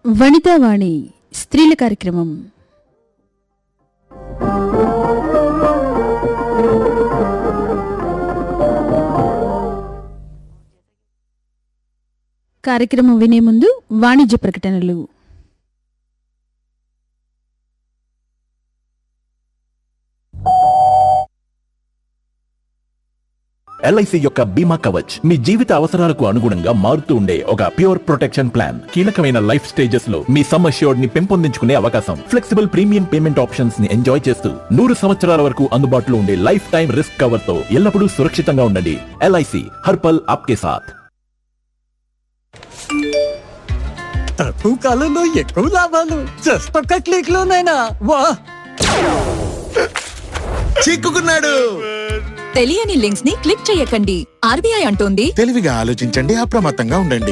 వనితావాణి స్త్రీల కార్యక్రమం కార్యక్రమం వినే ముందు వాణిజ్య ప్రకటనలు ఎల్ఐసి యొక్క బీమా కవచ్ మీ జీవిత అవసరాలకు అనుగుణంగా మారుతూ ఉండే ఒక ప్యూర్ ప్రొటెక్షన్ ప్లాన్ కీలకమైన లైఫ్ స్టేజెస్ లో మీ సమ్ అష్యూర్డ్ ని పెంపొందించుకునే అవకాశం ఫ్లెక్సిబుల్ ప్రీమియం పేమెంట్ ఆప్షన్స్ ని ఎంజాయ్ చేస్తూ నూరు సంవత్సరాల వరకు అందుబాటులో ఉండే లైఫ్ టైం రిస్క్ కవర్ తో ఎల్లప్పుడూ సురక్షితంగా ఉండండి ఎల్ఐసి హర్పల్ ఆప్కే సాథ్ తక్కువ కాలంలో ఎక్కువ లాభాలు జస్ట్ ఒక్క క్లిక్ లోనైనా వా చిక్కుకున్నాడు తెలియని లింక్స్ ని క్లిక్ చేయకండి ఆర్బీఐ అంటోంది తెలివిగా ఆలోచించండి అప్రమత్తంగా ఉండండి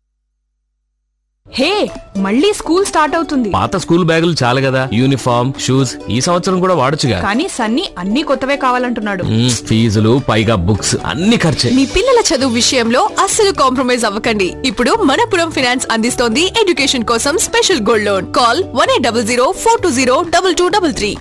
హే మళ్ళీ స్కూల్ స్టార్ట్ అవుతుంది పాత స్కూల్ బ్యాగులు చాలు కదా యూనిఫామ్ షూస్ ఈ సంవత్సరం కూడా వాడొచ్చుగా కానీ సన్నీ అన్ని కొత్తవే కావాలంటున్నాడు మ్మ్, ఫీజులు పైగా బుక్స్ అన్ని ఖర్చే మీ పిల్లల చదువు విషయంలో అస్సలు కాంప్రమైజ్ అవ్వకండి ఇప్పుడు మనపురం ఫినాన్స్ అందిస్తోంది ఎడ్యుకేషన్ కోసం special gold loan call one eight double zero four two zero double two double three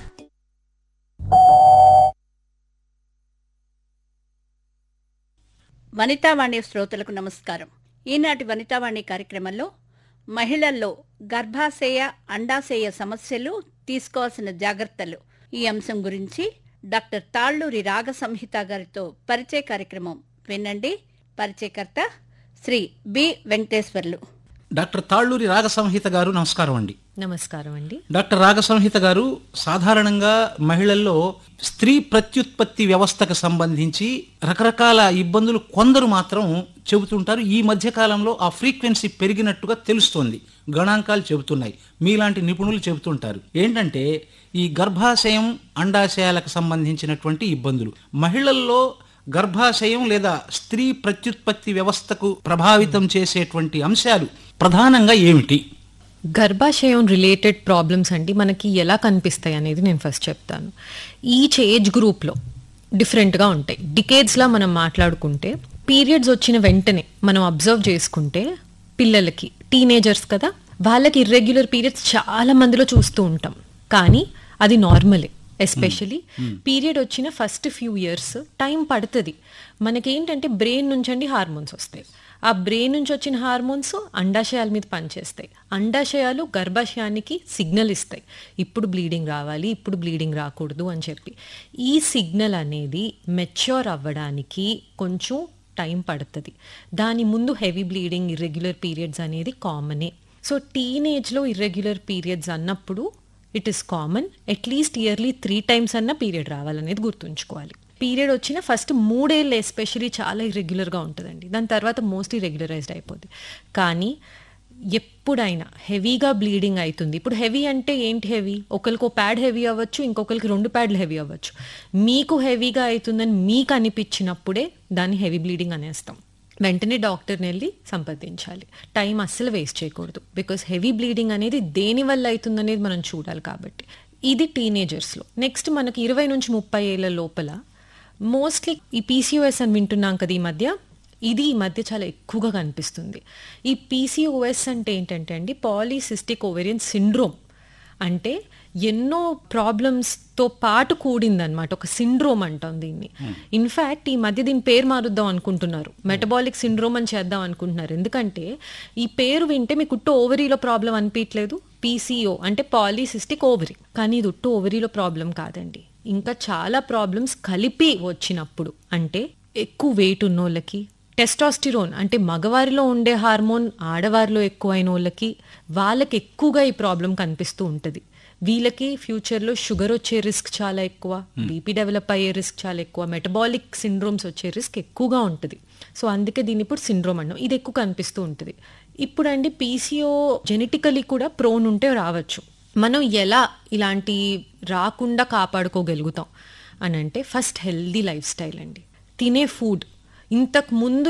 Vanitavani శ్రోతలకు నమస్కారం ఈనాటి వనితావాణి కార్యక్రమంలో మహిళల్లో గర్భాశయ అండాశయ సమస్యలు తీసుకోవాల్సిన జాగ్రత్తలు ఈ అంశం గురించి డాక్టర్ తాళ్ళూరి రాగ సంహిత గారితో పరిచయ కార్యక్రమం వినండి పరిచయకర్త శ్రీ బి వెంకటేశ్వర్లు డాక్టర్ తాళ్ళూరి రాగ సంహిత గారు నమస్కారం అండి నమస్కారం అండి డాక్టర్ రాగ సంహిత గారు సాధారణంగా మహిళల్లో స్త్రీ ప్రత్యుత్పత్తి వ్యవస్థకు సంబంధించి రకరకాల ఇబ్బందులు కొందరు మాత్రం చెబుతుంటారు ఈ మధ్య కాలంలో ఆ ఫ్రీక్వెన్సీ పెరిగినట్టుగా తెలుస్తోంది గణాంకాలు చెబుతున్నాయి మీలాంటి నిపుణులు చెబుతుంటారు ఏంటంటే ఈ గర్భాశయం అండాశయాలకు సంబంధించినటువంటి ఇబ్బందులు మహిళల్లో గర్భాశయం లేదా స్త్రీ ప్రత్యుత్పత్తి వ్యవస్థకు ప్రభావితం చేసేటువంటి అంశాలు ప్రధానంగా ఏమిటి గర్భాశయం రిలేటెడ్ ప్రాబ్లమ్స్ అండి మనకి ఎలా కనిపిస్తాయి అనేది నేను ఫస్ట్ చెప్తాను ఈచ్ ఏజ్ గ్రూప్లో డిఫరెంట్గా ఉంటాయి డికేడ్స్లా మనం మాట్లాడుకుంటే పీరియడ్స్ వచ్చిన వెంటనే మనం అబ్జర్వ్ చేసుకుంటే పిల్లలకి టీనేజర్స్ కదా వాళ్ళకి ఇర్రెగ్యులర్ పీరియడ్స్ చాలా మందిలో చూస్తూ ఉంటాం కానీ అది నార్మలే ఎస్పెషలీ పీరియడ్ వచ్చిన ఫస్ట్ ఫ్యూ ఇయర్స్ టైం పడుతుంది మనకేంటంటే బ్రెయిన్ నుంచి అండి హార్మోన్స్ వస్తాయి ఆ బ్రెయిన్ నుంచి వచ్చిన హార్మోన్స్ అండాశయాల మీద పనిచేస్తాయి అండాశయాలు గర్భాశయానికి సిగ్నల్ ఇస్తాయి ఇప్పుడు బ్లీడింగ్ రావాలి ఇప్పుడు బ్లీడింగ్ రాకూడదు అని చెప్పి ఈ సిగ్నల్ అనేది మెచ్యూర్ అవ్వడానికి కొంచెం టైం పడుతుంది దాని ముందు హెవీ బ్లీడింగ్ ఇర్రెగ్యులర్ పీరియడ్స్ అనేది కామనే సో టీనేజ్లో ఇర్రెగ్యులర్ పీరియడ్స్ అన్నప్పుడు it is common at least yearly three times అన్న పీరియడ్ రావాలనేది గుర్తుంచుకోవాలి పీరియడ్ వచ్చిన ఫస్ట్ మూడేళ్ళు ఎస్పెషలీ చాలా ఇర్రెగ్యులర్గా ఉంటుందండి దాని తర్వాత మోస్ట్లీ రెగ్యులరైజ్డ్ అయిపోద్ది కానీ ఎప్పుడైనా హెవీగా బ్లీడింగ్ అవుతుంది ఇప్పుడు హెవీ అంటే ఏంటి హెవీ ఒకరికి ప్యాడ్ హెవీ అవ్వచ్చు ఇంకొకరికి రెండు ప్యాడ్లు హెవీ అవ్వచ్చు మీకు హెవీగా అవుతుందని మీకు అనిపించినప్పుడే దాన్ని హెవీ బ్లీడింగ్ అనేస్తాం వెంటనే డాక్టర్ని వెళ్ళి సంప్రదించాలి టైం అస్సలు వేస్ట్ చేయకూడదు బికాస్ హెవీ బ్లీడింగ్ అనేది దేని వల్ల అవుతుందనేది మనం చూడాలి కాబట్టి ఇది టీనేజర్స్లో నెక్స్ట్ మనకి ఇరవై నుంచి ముప్పై ఏళ్ళ లోపల మోస్ట్లీ ఈ పీసీఓఎస్ అని వింటున్నాం కదా ఈ మధ్య ఇది ఈ మధ్య చాలా ఎక్కువగా కనిపిస్తుంది ఈ పీసీఓఎస్ అంటే ఏంటంటే అండి పాలీసిస్టిక్ ఓవేరియన్ సిండ్రోమ్ అంటే ఎన్నో ప్రాబ్లమ్స్తో పాటు కూడిందనమాట ఒక సిండ్రోమ్ అంటాం దీన్ని ఇన్ఫ్యాక్ట్ ఈ మధ్య దీని పేరు మారుద్దాం అనుకుంటున్నారు మెటబాలిక్ సిండ్రోమ్ అని చేద్దాం అనుకుంటున్నారు ఎందుకంటే ఈ పేరు వింటే మీకు ఉట్టు ఓవరీలో ప్రాబ్లం అనిపించలేదు పీసీఓ అంటే పాలీసిస్టిక్ ఓవరీ కానీ ఇది ఉట్టు ఓవరీలో ప్రాబ్లం కాదండి ఇంకా చాలా ప్రాబ్లమ్స్ కలిపి వచ్చినప్పుడు అంటే ఎక్కువ వెయిట్ ఉన్న వాళ్ళకి టెస్టాస్టిరోన్ అంటే మగవారిలో ఉండే హార్మోన్ ఆడవారిలో ఎక్కువైన వాళ్ళకి వాళ్ళకి ఎక్కువగా ఈ ప్రాబ్లం కనిపిస్తూ ఉంటుంది వీళ్ళకి ఫ్యూచర్లో షుగర్ వచ్చే రిస్క్ చాలా ఎక్కువ బీపీ డెవలప్ అయ్యే రిస్క్ చాలా ఎక్కువ మెటబాలిక్ సిండ్రోమ్స్ వచ్చే రిస్క్ ఎక్కువగా ఉంటుంది సో అందుకే దీన్ని ఇప్పుడు సిండ్రోమ్ అన్నాం ఇది ఎక్కువ కనిపిస్తూ ఉంటుంది ఇప్పుడు అండి పీసీఓ జెనెటికలీ కూడా ప్రోన్ ఉంటే రావచ్చు మనం ఎలా ఇలాంటి రాకుండా కాపాడుకోగలుగుతాం అని అంటే ఫస్ట్ హెల్దీ లైఫ్ స్టైల్ అండి తినే ఫుడ్ ఇంతకు ముందు